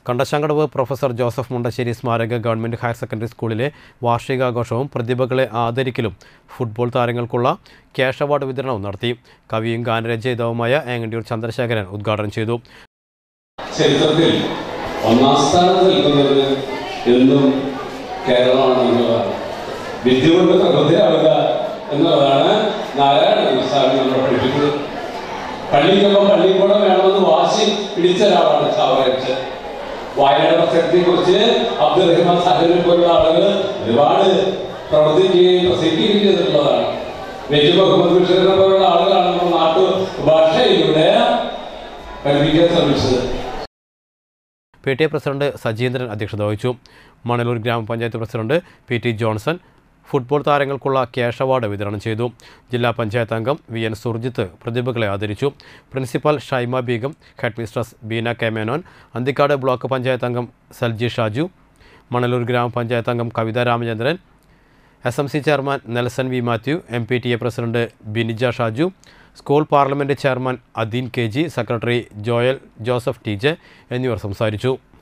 Kandassankadavu professor Joseph Mundassery സ്മാരക government higher secondary സ്കൂളിലെ വാർഷികാഘോഷവും പ്രതിഭകളെ ആദരിക്കലും ഫുട്ബോൾ താരങ്ങൾക്കുള്ള ക്യാഷ് അവാർഡ് വിതരണവും നടത്തി കവിയും ഗാനരചയിതാവുമായ ഏങ്ങണ്ടിയൂർ ചന്ദ്രശേഖരൻ ഉദ്ഘാടനം ചെയ്തു ചരിത്രത്തിൽ ഒന്നാം സ്ഥാനത്ത് നിൽക്കുന്നത് എന്നും കേരളമാണ് എന്നുള്ളതാണ് വിദ്യ കൊണ്ട് പ്രബുദ്ധരാവുക എന്നുള്ളതാണ് നാരായണ ഗുരുസ്വാമി നമ്മളെ പഠിപ്പിക്കുന്നത് പള്ളിക്കൊപ്പം പള്ളിക്കൂടം വേണമെന്ന് വാശി പിടിച്ച ഒരാളാണ് ചാവറച്ച് വായനയുടെ പ്രസക്തിയെ കുറിച്ച് അബ്ദുൾ റഹ്മാൻ സാഹിബിനെ പോലുള്ള ആളുകൾ ഒരുപാട് പ്രവർത്തിക്കുകയും പ്രസംഗിക്കുകയും ചെയ്തിട്ടുള്ളതാണ് വെജ് മുഹമ്മദ് ബഷീറിനെ പോലുള്ള ആളുകളാണ് നമ്മുടെ നാട്ടു ഭാഷയിലൂടെ പഠിപ്പിക്കാൻ ശ്രമിച്ചത് P T A president Sajeendran അധ്യക്ഷത വഹിച്ചു മണലൂർ ഗ്രാമപഞ്ചായത്ത് president P T Johnson football താരങ്ങൾക്കുള്ള ക്യാഷ് അവാർഡ് വിതരണം ചെയ്തു ജില്ലാ പഞ്ചായത്ത് അംഗം വി എൻ സുർജിത്ത് പ്രതിഭകളെ ആദരിച്ചു principal Shaima Beegum head mistress Beena K Menon Anthikad block panchayat അംഗം സൽജി ഷാജു മണലൂർ ഗ്രാമപഞ്ചായത്ത് അംഗം Kavitha Ramachandran S M C chairman Nelson V Mathew M P T A president Binija Shaju school parliament chairman Adeen K G secretary Joel Joseph T J എന്നിവർ സംസാരിച്ചു